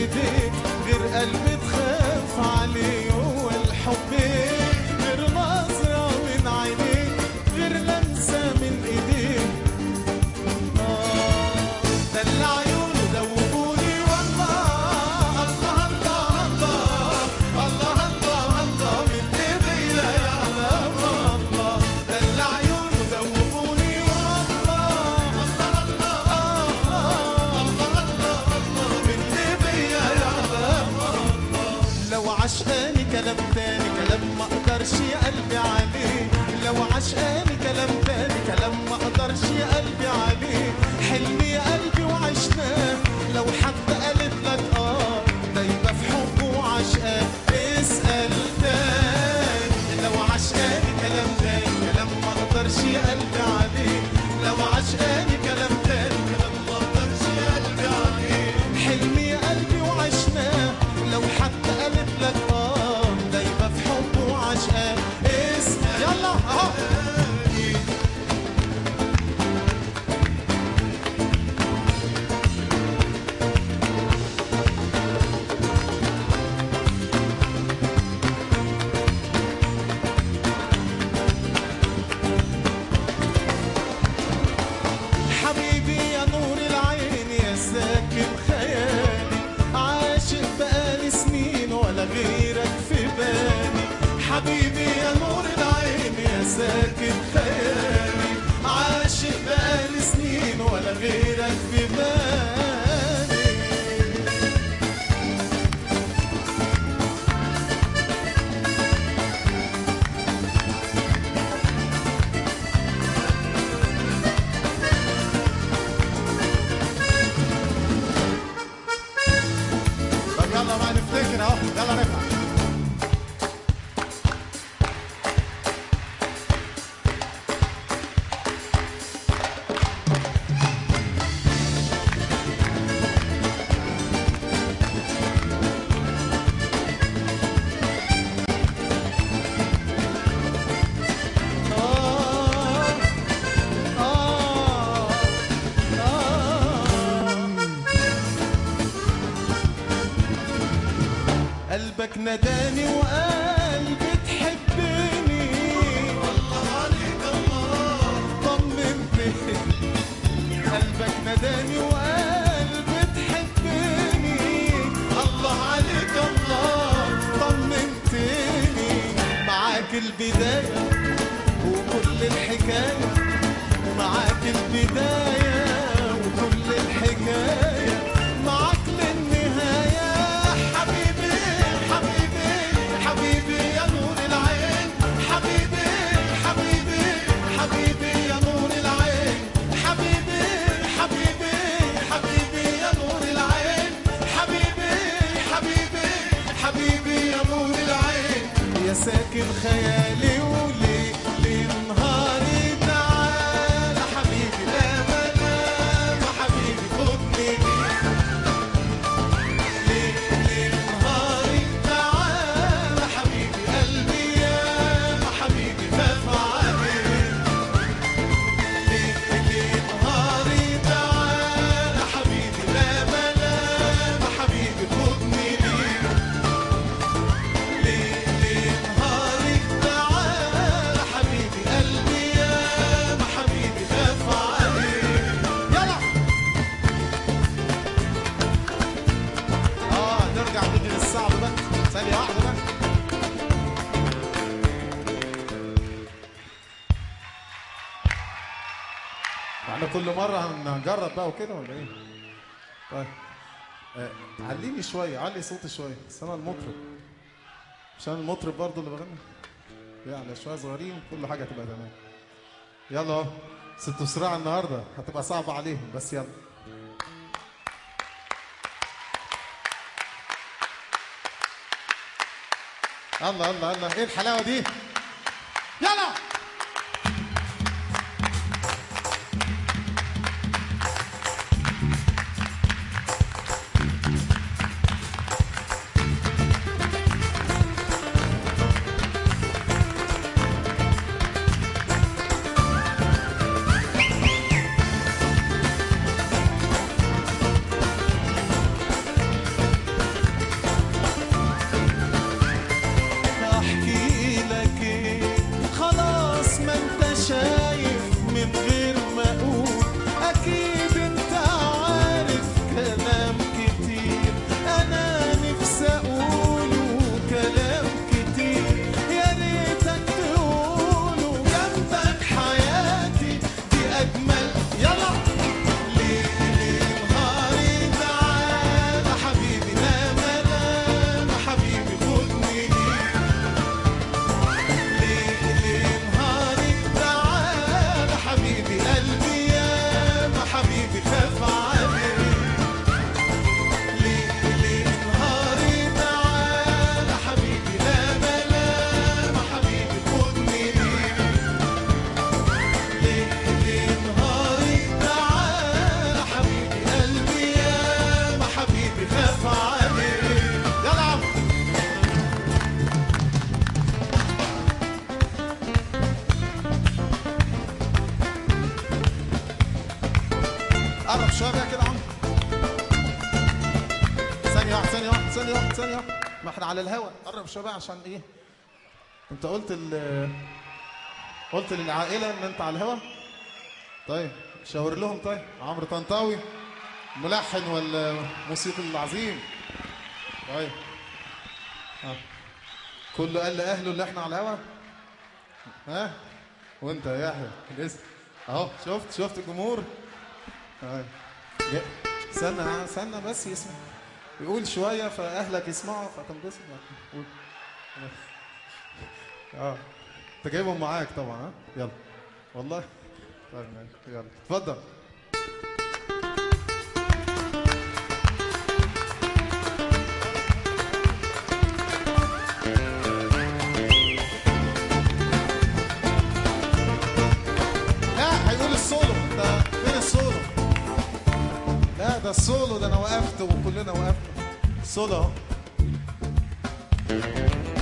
ايديك غير قلبي تخاف عليه هو الحب غير نظرة من عينيك غير لمسة من ايديك آه، دلع عيونه دوبوني والله الله الله الله الله الله الله من ايديا يعلم الله دلع عيونه دوبوني والله الله الله الله الله الله من ايديا يعلم الله لو عشقاني كلام تاني كلام ما اقدرش يا قلبي عليه لو عشقاني كلام تاني كلام ما اقدرش يا قلبي عليه حلمي يا قلبي وعشناه لو حد قالت لك اه ده يبقى في حبه وعشقاه اسأل تاني لو عشقاني كلام تاني كلام ما اقدرش يا قلبي عليه لو عشقاني كلام تاني كلام ما اقدرش يا قلبي عليه حلمي يا قلبي وعشناه لو حتى قالت لك اه ده يبقى في حبه وعشقاه اسأل يلا اهو حبيبي يا نور العين يا ساكن خيالي عاشق بقالي سنين ولا غيرك في بالي حبيبي يا نور العين يا ساكن خيالي عاشق بقالي سنين ولا غيرك في بالي طب يلا بقى نفتكر اهو يلا نفهم آه آه آه قلبك نداني وقلبي تحبني والله عليك الله طمنتني قلبك نداني وقلبي تحبني الله عليك الله طمنتني معاك البداية وكل الحكاية معاك البداية وكل الحكاية معاك للنهاية حبيبي حبيبي حبيبي يا نور العين حبيبي حبيبي حبيبي يا نور العين حبيبي حبيبي حبيبي يا نور العين حبيبي حبيبي حبيبي يا نور العين يا ساكن خيالي وليه ليه نهاري تعالى حبيبي لا ملام حبيبي خدني ليه ليه نهاري تعالى حبيبي قلبي يا حبيبي خاف عليك ليه ليه نهاري تعالى حبيبي لا ملام حبيبي خدني ليه ليه ليه نهاري تعالى حبيبي قلبي يا حبيبي خاف عليك يلا اه نرجع نيجي للصعب بقى ثانية واحدة بقى احنا كل مرة هنجرب بقى وكده ولا ايه؟ طيب آه، عليني شوية علي صوتي شوية بس أنا المطرب عشان المطرب برضه اللي بغني يعني شوية صغيرين كل حاجة تبقى تمام يلا اهو ست صراع النهاردة هتبقى صعبة عليهم بس يلا يلا يلا يلا ايه الحلاوة دي؟ يلا ثانية واحدة ثانية واحدة ما احنا على الهوا قرب شوية بقى عشان ايه انت قلت ال قلت للعائلة ان انت على الهوا طيب شاور لهم طيب عمرو طنطاوي ملحن والموسيقي العظيم طيب ها كله قال لاهله اللي احنا على الهوا ها وانت يا يحيى لسه اهو شفت شفت الجمهور طيب جا- استنى استنى بس يسمع يقول شويه فاهلك يسمعوا فتنبسط قول اه انت جايبهم معاك طبعا ها يلا والله طيب ماشي يلا اتفضل لا هيقول السولو ده فين السولو لا ده السولو ده انا وقفت وكلنا وقفنا السولو اهو